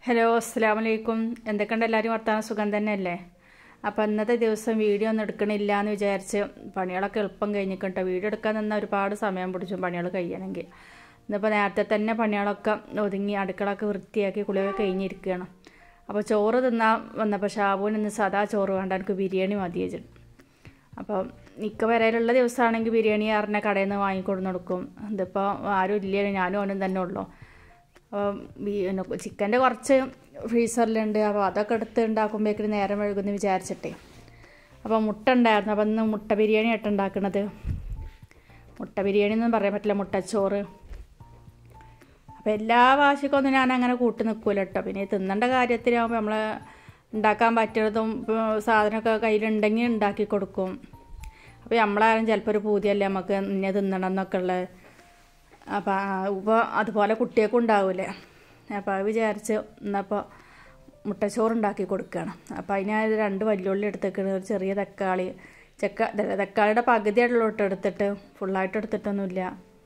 Hello അസ്സാം വലൈക്കും എന്തൊക്കെയുണ്ട് എല്ലാവരും വർത്താനം സുഖം തന്നെയല്ലേ അപ്പോൾ ഇന്നത്തെ ദിവസം വീഡിയോ ഒന്നും എടുക്കണില്ല എന്ന് വിചാരിച്ച് പണികളൊക്കെ എളുപ്പം കഴിഞ്ഞിട്ടോ വീഡിയോ എടുക്കാൻ നിന്ന ഒരുപാട് സമയം പിടിച്ചു പണികൾ കഴിയണമെങ്കിൽ ഇന്നിപ്പോൾ നേരത്തെ തന്നെ പണികളൊക്കെ ഒതുങ്ങി അടുക്കളൊക്കെ വൃത്തിയാക്കി കുളിയൊക്കെ കഴിഞ്ഞിരിക്കുകയാണ് അപ്പോൾ ചോറ് തിന്നാൻ വന്നപ്പോൾ ഷാബുവിന് ഇന്ന് സാദാ ചോറ് വേണ്ട എനിക്ക് ബിരിയാണി മതി വെച്ചിട്ട് അപ്പോൾ മിക്ക വരയിലുള്ള ദിവസമാണെങ്കിൽ ബിരിയാണി അറിഞ്ഞ കടയിൽ നിന്ന് വാങ്ങിക്കൊടുന്ന് കൊടുക്കും ഇതിപ്പോൾ ആരും ഇല്ല ഞാനും അവനും തന്നെ ഉള്ളൂ അപ്പോൾ ചിക്കൻ്റെ കുറച്ച് ഫ്രീസറിലുണ്ട് അപ്പോൾ അതൊക്കെ എടുത്ത് ഉണ്ടാക്കുമ്പോഴേക്കും നേരം വഴുകുമെന്ന് വിചാരിച്ചിട്ടേ അപ്പോൾ മുട്ട ഉണ്ടായിരുന്നു അപ്പോൾ ഇന്ന് മുട്ട ബിരിയാണി ആയിട്ട് ഉണ്ടാക്കുന്നത് മുട്ട ബിരിയാണി ഒന്നും പറയാൻ പറ്റില്ല മുട്ടച്ചോറ് അപ്പോൾ എല്ലാ വാശിക്കൊന്നും ഞാൻ അങ്ങനെ കൂട്ടി നിൽക്കൂല കേട്ടോ പിന്നെ തിന്നേണ്ട കാര്യത്തിനാകുമ്പോൾ നമ്മൾ ഉണ്ടാക്കാൻ പറ്റുന്നതും സാധനമൊക്കെ കയ്യിലുണ്ടെങ്കിൽ ഉണ്ടാക്കി കൊടുക്കും അപ്പോൾ നമ്മളാരും ചിലപ്പോൾ ഒരു പൂതിയല്ലേ നമുക്ക് ഇന്നെ തിന്നണം എന്നൊക്കെ ഉള്ളത് അപ്പോൾ ഇപ്പോൾ അതുപോലെ കുട്ടികൾക്കും ഉണ്ടാവില്ലേ അപ്പോൾ അത് വിചാരിച്ച് എന്നപ്പോൾ മുട്ടച്ചോറ് ഉണ്ടാക്കി കൊടുക്കുകയാണ് അപ്പോൾ അതിന് രണ്ട് വല്യുള്ളി എടുത്തേക്കണ് ഒരു ചെറിയ തക്കാളി ചക്ക തക്കാളിയുടെ പകുതിയായിട്ടുള്ള ഇട്ട് എടുത്തിട്ട് ഫുള്ളായിട്ട് എടുത്തിട്ടൊന്നുമില്ല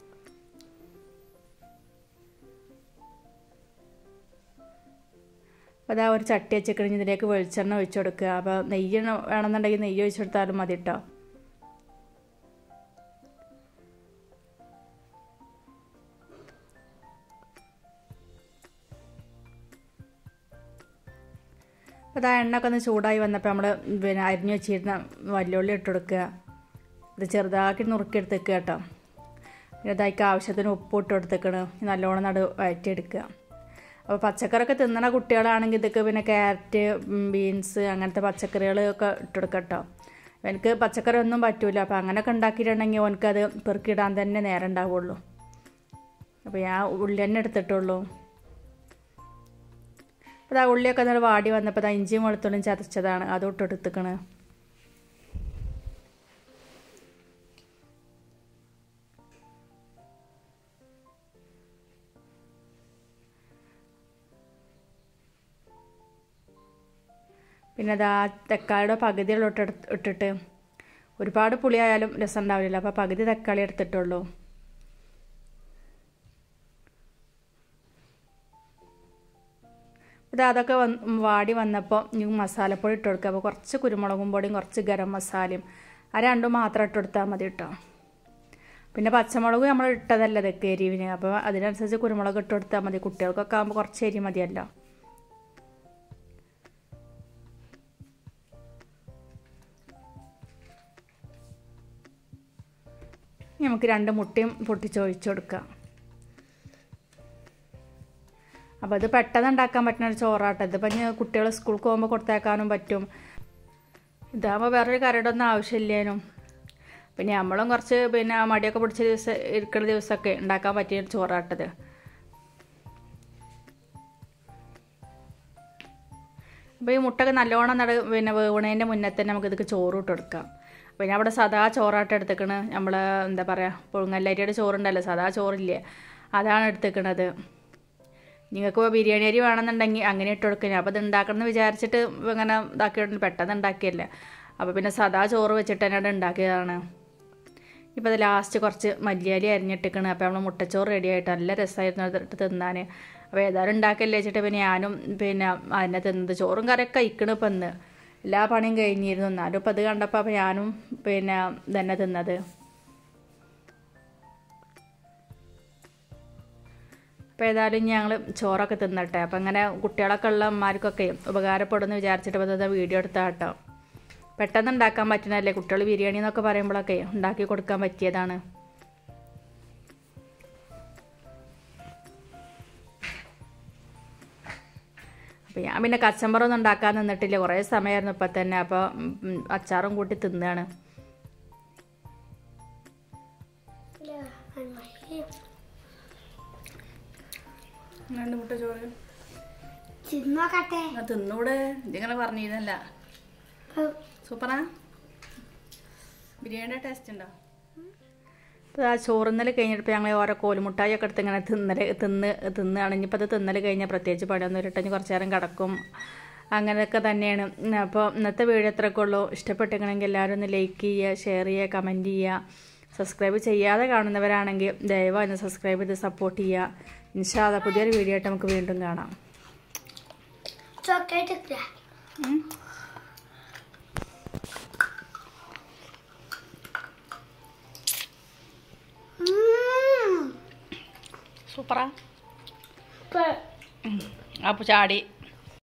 അപ്പോൾ അതാ ഒരു ചട്ടി വെച്ചിക്കഴിഞ്ഞ് ഇതിലേക്ക് വെളിച്ചെണ്ണ ഒഴിച്ചു കൊടുക്കുക അപ്പോൾ നെയ്യ് വേണമെന്നുണ്ടെങ്കിൽ നെയ്യ് ഒഴിച്ചു കൊടുത്താലും മതി കേട്ടോ അപ്പോൾ ആ എണ്ണ ഒക്കെ ഒന്ന് ചൂടായി വന്നപ്പോൾ നമ്മൾ പിന്നെ അരിഞ്ഞു വെച്ചിരുന്ന വല്ലുള്ളി ഇട്ട് കൊടുക്കുക ഇത് ചെറുതാക്കി നുറുക്കിയെടുത്ത് വെക്കുക കേട്ടോ പിന്നെ ഇതായിക്ക് ആവശ്യത്തിന് ഉപ്പ് ഇട്ട് കൊടുത്തേക്കണം നല്ലോണം നടു വഴറ്റിയെടുക്കുക അപ്പോൾ പച്ചക്കറിയൊക്കെ തിന്നണ കുട്ടികളാണെങ്കിൽ ഇതൊക്കെ പിന്നെ ക്യാരറ്റ് ബീൻസ് അങ്ങനത്തെ പച്ചക്കറികൾ ഒക്കെ ഇട്ടെടുക്കുക കേട്ടോ എനിക്ക് പച്ചക്കറി ഒന്നും പറ്റൂല അപ്പോൾ അങ്ങനെയൊക്കെ ഉണ്ടാക്കിയിട്ടുണ്ടെങ്കിൽ ഓനക്കത് പെറുക്കിടാൻ തന്നെ നേരം ഉണ്ടാവുള്ളൂ അപ്പോൾ ഞാൻ ഉള്ളി തന്നെ എടുത്തിട്ടുള്ളൂ അപ്പോൾ ആ ഉള്ളിയൊക്കെ നല്ല വാടി വന്നപ്പോൾ ആ ഇഞ്ചിയും വെളുത്തുള്ളിയും ചതച്ചതാണ് അതോട്ട് എടുത്തുക്കണ് പിന്നെ അതാ തക്കാളിയുടെ പകുതിയിലോട്ട് എടുത്ത് ഇട്ടിട്ട് ഒരുപാട് പുളിയായാലും രസം ഉണ്ടാവില്ല അപ്പോൾ പകുതി തക്കാളി എടുത്തിട്ടുള്ളൂ ഇത് അതൊക്കെ വന്ന് വാടി വന്നപ്പോൾ ഇനി മസാലപ്പൊടി ഇട്ട് കൊടുക്കുക അപ്പോൾ കുറച്ച് കുരുമുളകും പൊടിയും കുറച്ച് ഗരം മസാലയും ആ രണ്ടും മാത്രം ഇട്ട് കൊടുത്താൽ മതി കേട്ടോ പിന്നെ പച്ചമുളക് നമ്മൾ ഇട്ടതല്ല ഇതൊക്കെ എരിവിന് അപ്പോൾ അതിനനുസരിച്ച് കുരുമുളക് ഇട്ട് കൊടുത്താൽ മതി കുട്ടികൾക്കൊക്കെ ആകുമ്പോൾ കുറച്ച് എരി മതിയല്ലോ നമുക്ക് രണ്ട് മുട്ടയും പൊട്ടിച്ച് ഒഴിച്ചു കൊടുക്കാം അപ്പോൾ അത് പെട്ടെന്ന് ഉണ്ടാക്കാൻ പറ്റുന്ന ഒരു ചോറാട്ടം ഇതിപ്പോൾ ഇനി കുട്ടികൾ സ്കൂൾക്ക് പോകുമ്പോൾ കൊടുത്തേക്കാനും പറ്റും ഇതാകുമ്പോൾ വേറൊരു കറിയുടെ ഒന്നും ആവശ്യമില്ലേനും പിന്നെ നമ്മളും കുറച്ച് പിന്നെ മടിയൊക്കെ പിടിച്ച ദിവസം ഇരിക്കുന്ന ദിവസമൊക്കെ ഉണ്ടാക്കാൻ പറ്റിയ ചോറാട്ടത് അപ്പോൾ ഈ മുട്ടൊക്കെ നല്ലോണം നട പിന്നെ വേവണേൻ്റെ മുന്നേ തന്നെ നമുക്ക് ഇതൊക്കെ ചോറ് ഇട്ട് കൊടുക്കാം പിന്നെ അവിടെ സദാ ചോറാട്ടം എടുത്തേക്കണ് നമ്മൾ എന്താ പറയുക പുഴുങ്ങല്ലരിയുടെ ചോറുണ്ടല്ലോ സദാ ചോറില്ലേ അതാണ് എടുത്തേക്കണത് നിങ്ങൾക്ക് ബിരിയാണി അരി വേണമെന്നുണ്ടെങ്കിൽ അങ്ങനെ ഇട്ട് കൊടുക്കുക അപ്പോൾ ഇത് ഉണ്ടാക്കണം എന്ന് വിചാരിച്ചിട്ട് ഇങ്ങനെ ഇതാക്കിയിട്ട് പെട്ടെന്ന് ഉണ്ടാക്കിയല്ലേ അപ്പോൾ പിന്നെ സദാ ചോറ് വെച്ചിട്ട് തന്നെ ഉണ്ടാക്കിയതാണ് ഇപ്പോൾ അത് ലാസ്റ്റ് കുറച്ച് മല്ലിയാലി അരിഞ്ഞിട്ടിക്കണ് അപ്പോൾ നമ്മൾ മുട്ടച്ചോറ് റെഡി ആയിട്ട് നല്ല രസമായിരുന്നു അതിട്ട് തിന്നാൻ അപ്പോൾ ഏതായാലും ഉണ്ടാക്കല്ലേ വെച്ചിട്ട് പിന്നെ ഞാനും പിന്നെ അതിനെ തിന്നത് ചോറും കറിയൊക്കെ കഴിക്കണ ഇപ്പം ഇന്ന് എല്ലാ പണിയും കഴിഞ്ഞിരുന്നു എന്നാലും ഇപ്പം അത് കണ്ടപ്പോൾ അപ്പോൾ ഞാനും പിന്നെ തന്നെ തിന്നത് അപ്പോൾ ഏതായാലും ഞങ്ങൾ ചോറൊക്കെ തിന്നട്ടെ അപ്പം അങ്ങനെ കുട്ടികളൊക്കെ ഉള്ള അമ്മമാർക്കൊക്കെ ഉപകാരപ്പെടുമെന്ന് വിചാരിച്ചിട്ട് ഇപ്പോൾ വീഡിയോ എടുത്താൽ കേട്ടോ പെട്ടെന്ന് ഉണ്ടാക്കാൻ പറ്റുന്നതല്ലേ കുട്ടികൾ ബിരിയാണി എന്നൊക്കെ പറയുമ്പോഴൊക്കെ ഉണ്ടാക്കി കൊടുക്കാൻ പറ്റിയതാണ് അപ്പോൾ ഞാൻ പിന്നെ കച്ചമ്പറൊന്നും ഉണ്ടാക്കാൻ നിന്നിട്ടില്ല കുറേ സമയമായിരുന്നു ഇപ്പം തന്നെ അപ്പോൾ അച്ചാറും കൂട്ടി തിന്നുകയാണ് രണ്ട് മുട്ട ചോറ് തിന്നോക്കട്ടെ തിന്നൂടെ ഇതിങ്ങനെ പറഞ്ഞിരുന്നല്ല സൂപ്പറാ ബിരിയാണിയുടെ ടേസ്റ്റ് ഉണ്ടോ ഇപ്പോൾ ആ ചോറുന്നൽ കഴിഞ്ഞിട്ട് ഞങ്ങൾ ഓരോ കോലുമുട്ടായി ഒക്കെ എടുത്ത് ഇങ്ങനെ തിന്നൽ തിന്ന് തിന്നുകയാണ് ഇനിയിപ്പോൾ അത് തിന്നൽ കഴിഞ്ഞാൽ പ്രത്യേകിച്ച് പണിയൊന്നും ഇരട്ടഞ്ഞ് കുറച്ച് നേരം കിടക്കും അങ്ങനെയൊക്കെ തന്നെയാണ് അപ്പോൾ ഇന്നത്തെ വീഡിയോ എത്രയൊക്കെ ഉള്ളൂ ഇഷ്ടപ്പെട്ടിരിക്കണമെങ്കിൽ എല്ലാവരും ഒന്ന് ലൈക്ക് ചെയ്യുക ഷെയർ ചെയ്യുക കമൻറ്റ് ചെയ്യുക സബ്സ്ക്രൈബ് ചെയ്യാതെ കാണുന്നവരാണെങ്കിൽ ദയവായി ഒന്ന് സബ്സ്ക്രൈബ് ചെയ്ത് സപ്പോർട്ട് ചെയ്യുക ഇൻഷാല്ല പുതിയൊരു വീഡിയോ ആയിട്ട് നമുക്ക് വീണ്ടും കാണാം ചോക്ലേറ്റ് ഇട്ടില്ല ഉം. ഉം. സൂപ്പറാ ഇപ്പൊ അപ്പോൾ ചാടി